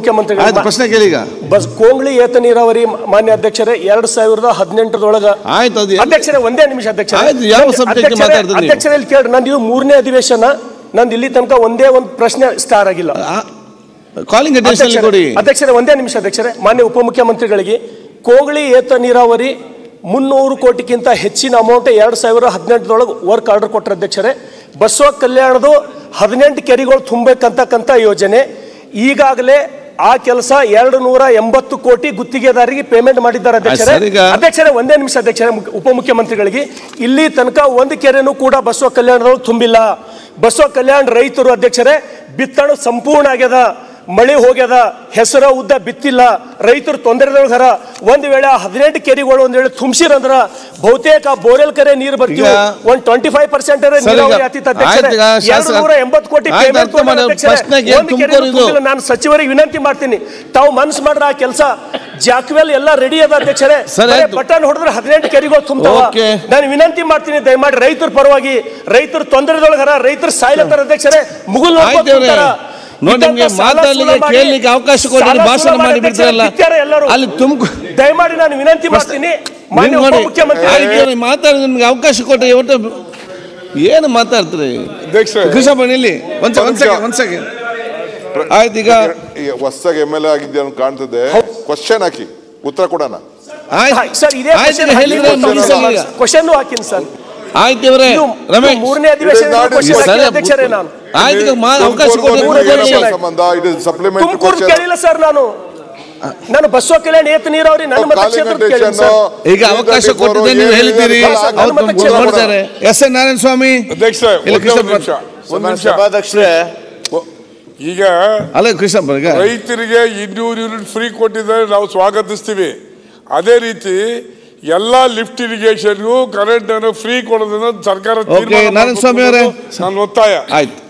ಮುಖ್ಯಮಂತ್ರಿಗಳು ಆಯ್ತು ಪ್ರಶ್ನೆ ಕೇಳಿ ಈಗ ಬಸ್ ಕೋಂಗ್ಳಿ ಏತ ನೀರಾವರಿ ಮಾನ್ಯ ಅಧ್ಯಕ್ಷರೇ ಎರಡ್ ಸಾವಿರದ ಹದಿನೆಂಟರೊಳಗ ಆಯ್ತು ಅದು ಎಲ್ಲಿ- ಅಧ್ಯಕ್ಷರೇ ಒಂದೇ ನಿಮಿಷ ಅಧ್ಯಕ್ಷ ಆಯ್ತು, ಯಾವ subject ಗೆ ಮಾತಾಡ್ತೀರಿ ನೀವು? ಅಧ್ಯಕ್ಷರೇ ಇಲ್ಲಿ ಕೇಳಿ ನಂದು ಇದು ಮೂರನೇ ಅಧಿವೇಶನ ನಂದು ಇಲ್ಲಿ ತನಕ ಒಂದೇ ಒಂದು ಪ್ರಶ್ನೆ ಸ್ಟಾರ್ ಆಗಿಲ್ಲ ಕಾಲಿಂಗ್ ಅಟೆನ್ಷನ್ ಅಧ್ಯಕ್ಷರೇ- ಕೊಡಿ ಅಧ್ಯಕ್ಷರೇ ಒಂದೇ ನಿಮಿಷ ಅಧ್ಯಕ್ಷರೇ ಮಾನ್ಯ ಉಪಮುಖ್ಯಮಂತ್ರಿಗಳಿಗೆ ಕೋಗಳಿ ಏತ ನೀರಾವರಿ ಮುನ್ನೂರು ಕೋಟಿಗಿಂತ ಹೆಚ್ಚಿನ ಅಮೌಂಟ್ ಎರಡು ಸಾವಿರ ಹದಿನೆಂಟರೊಳಗೆ ವರ್ಕ್ ಆರ್ಡರ್ ಕೊಟ್ಟರೆ ಅಧ್ಯಕ್ಷರೇ ಬಸವ ಕಲ್ಯಾಣದು ಹದಿನೆಂಟು ಕೆರೆಗಳು ತುಂಬಬೇಕಂತಕ್ಕಂಥ ಯೋಜನೆ ಈಗಾಗಲೇ ಆ ಕೆಲಸ ಎರಡು ನೂರ ಎಂಬತ್ತು ಕೋಟಿ ಗುತ್ತಿಗೆದಾರರಿಗೆ ಪೇಮೆಂಟ್ ಮಾಡಿದ್ದಾರೆ ಅಧ್ಯಕ್ಷರೇ ಸರ್, ಈಗ- ಅಧ್ಯಕ್ಷರೇ ಒಂದೇ ನಿಮಿಷ ಅಧ್ಯಕ್ಷರೇ ಮುಖ್ಯ- ಉಪಮುಖ್ಯಮಂತ್ರಿಗಳಿಗೆ ಇಲ್ಲಿ ತನಕ ಒಂದು ಕೆರೆನೂ ಕೂಡ ಬಸವ ಕಲ್ಯಾಣದೊಳಗೆ ತುಂಬಿಲ್ಲ ಬಸವ ಕಲ್ಯಾಣ ರೈತರು ಅಧ್ಯಕ್ಷರೇ ಬಿತ್ತಣು ಸಂಪೂರ್ಣ ಆಗ್ಯದ ಮಳೆ ಹೋಗ್ಯದ ಹೆಸರ ಉದ್ದ ಬಿತ್ತಿಲ್ಲ ರೈತರು ತೊಂದರೆದೊಳಗರ ಒಂದ್ ವೇಳೆ ಆ ಹದಿನೆಂಟು ಕೆರೆಗಳು ಒಂದ್ ವೇಳೆ ತುಂಬಿಸಿರಂದ್ರ ಬಹುತೇಕ ಬೋರೆಲ್ ಕರೆ ನೀರು ಬರ್ತೀವಿ ಈಗ- ಒಂದ್ ಟ್ವೆಂಟಿ ಫೈವ್ ಪರ್ಸೆಂಟ್ ಸರ್, ಈಗ- ನೀರಾವರಿ ಆತಿತ್ತು ಅಧ್ಯಕ್ಷರೇ ಆಯ್ತು ಈಗ ಶಾಸಕ- ಎರಡು ನೂರ ಎಂಬತ್ತು ಕೋಟಿ ಆಯ್ತು, ಪೇಮೆಂಟ್ ಅರ್ಥ ಮಾಡಿ, ಪ್ರಶ್ನೆಗೆ ಒಂದು ಕೆರೆನೂ ತುಮಕೂರು ಇದು- ತುಂಬಿಲ್ಲ. ನಾನು ಸಚಿವರಿಗೆ ವಿನಂತಿ ಮಾಡ್ತೀನಿ ತಾವು ಮನಸ್ಸು ಮಾಡ್ರ ಆ ಕೆಲಸ ಜಾಕ್ವೆಲ್ ಎಲ್ಲ ರೆಡಿ ಅದ ಅಧ್ಯಕ್ಷರೇ ಸರ್, ಬರೇ ಆಯ್ತು. ಬಟನ್ ಹೊಡೆದ್ರೆ ಹದಿನೆಂಟು ಕೆರೆಗಳು ತುಂಬ್ತಾವ ಓಕೆ. ನಾನು ವಿನಂತಿ ಮಾಡ್ತೀನಿ ದಯಮಾಡಿ ರೈತರ ಪರವಾಗಿ ರೈತರು ತೊಂದರೆದೊಳಗರ ರೈತರು ಸಾಯ್ಲತ್ತಾರ ಅಧ್ಯಕ್ಷರೇ ಮುಗುಲ್ ನೋಡ್ಕೊಂಡ್ ಆಯ್ತು ಅವ್ರೆ. ಕೂತಾರ. ನೋಡಿ ಇದ್ದಂತ ನಿಮ್ಗೆ ಸಾಲ ಮಾತಾಡ್ಲಿಕ್ಕೆ ಸೂಲ ಮಾಡಿ, ಕೇಳಲಿಕ್ಕೆ ಅವಕಾಶ ಕೊಡಿ ಸಾಲ ಭಾಷಣ ಸೂಲ ಮಾಡಿ ಅಧ್ಯಕ್ಷರೇ ಬಿಡ್ತೀರಲ್ಲ ಬಿತ್ತಾರೆ ಎಲ್ಲರೂ. ಅಲ್ಲಿ ತುಮಕು ದಯಮಾಡಿ ನಾನು ವಿನಂತಿ ಮಾಡ್ತೀನಿ ಮಾನ್ಯ ನೀವು ನೋಡಿ ಉಪಮುಖ್ಯಮಂತ್ರಿ ಆಯ್ತು ಇವ್ರಿಗೆ ಮಾತಾಡಿ ನಿಮ್ಗೆ ಅವಕಾಶ ಕೊಟ್ಟೆ ಒಟ್ಟು ಏನು ಮಾತಾಡ್ತೀರಿ ಅಧ್ಯಕ್ಷರೇ ಕೃಷ್ಣಪ್ಪ ನಿಲ್ಲಿ ಒಂದ್ ಒಂದ್ ಸೆಕೆಂಡ್ ಒಂದ್ ಸೆಕೆಂಡ್ ಆಯ್ತು ಈಗ ಹೊಸದಾಗಿ ಎಮ್ ಎಲ್ ಎ ಆಗಿದ್ದೆ ಅಂತ ಕಾಣ್ತದೆ ಕ್ವಶನ್ ಹಾಕಿ ಉತ್ತರ ಕೊಡೋಣ ಆಯ್ತು ಸರ್ ಇದೇ ಆಯ್ತು ಈಗ ಹೇಳಿದ್ರೆ ಮುಗಿಸಲ್ಲ ಈಗ. ಕ್ವಶನ್ ಹಾಕಿನಿ ಸರ್ ಆಯ್ತು ಇವ್ರೆ ಇದು ರಮೇಶ್ ಮೂರನೇ ಅಧಿವೇಶನ ಇದು ನಾಡಿ- question ಸರಿ, ಹಾಕಿದ ಅಧ್ಯಕ್ಷರೇ ನಾನು ಆಯ್ತು ಈಗ ಮಾ- ಅವಕಾಶ ತುಮಕೂರು ಕೊಡಿ ಊರಿಗೆ ಮೂರನೇ ಏನಪ್ಪ ಅಧಿವೇಶನ. ಸಂಬಂಧ ಇದು ಸಪ್ಲಿಮೆಂಟರಿ ತುಮಕೂರು ಕ್ವಶನ್ ಕೇಳಿಲ್ಲ ಸರ್ ನಾನು ನಾನು ಬಸವ ಕಲ್ಯಾಣ ಏತ ನೀರಾವರಿ ನನ್ನ ಮತಕ್ಷೇತ್ರದ ಕೇಳಿಲ್ಲ ಸರ್ ಈಗ ಅವಕಾಶ ಕೊಟ್ಟಿದ್ದೆ ನೀವು ಹೇಳಿದ್ದೀರಿ ಅವ್ರು ತುಮಕೂರು ನೋಡ್ತಾರೆ ಎಸ್ ಎನ್ ನಾರಾಯಣ ಸ್ವಾಮಿ ಅಧ್ಯಕ್ಷ ಇಲ್ಲ, ಒಂದೇ ಒಂದು ಕೃಷ್ಣಪ್ಪ. ನಿಮಿಷ ಒಂದು ನಿಮಿಷ ಸಭಾಧ್ಯಕ್ಷರೇ ಈಗ ಅಲ್ಲ ಕೃಷ್ಣಪ್ಪ ಈಗ ರೈತರಿಗೆ ಇನ್ನೂರು ಯೂನಿಟ್ ಫ್ರೀ ಕೊಟ್ಟಿದ್ದಾರೆ ನಾವು ಸ್ವಾಗತಿಸ್ತೀವಿ ಅದೇ ರೀತಿ ಎಲ್ಲಾ ಲಿಫ್ಟ್ ಇರಿಗೇಷನ್ಗೂ ಕರೆಂಟ್ ಅನ್ನು ಫ್ರೀ ಕೊಡೋದನ್ನ ಸರ್ಕಾರ ಓಕೆ, ತೀರ್ಮಾನ ನಾರಾಯಣ ಸ್ವಾಮಿ ಅವರೇ. ಮಾಡ್ಬೇಕು ಅನ್ನೋದು ನನ್ನ ಒತ್ತಾಯ ಆಯ್ತು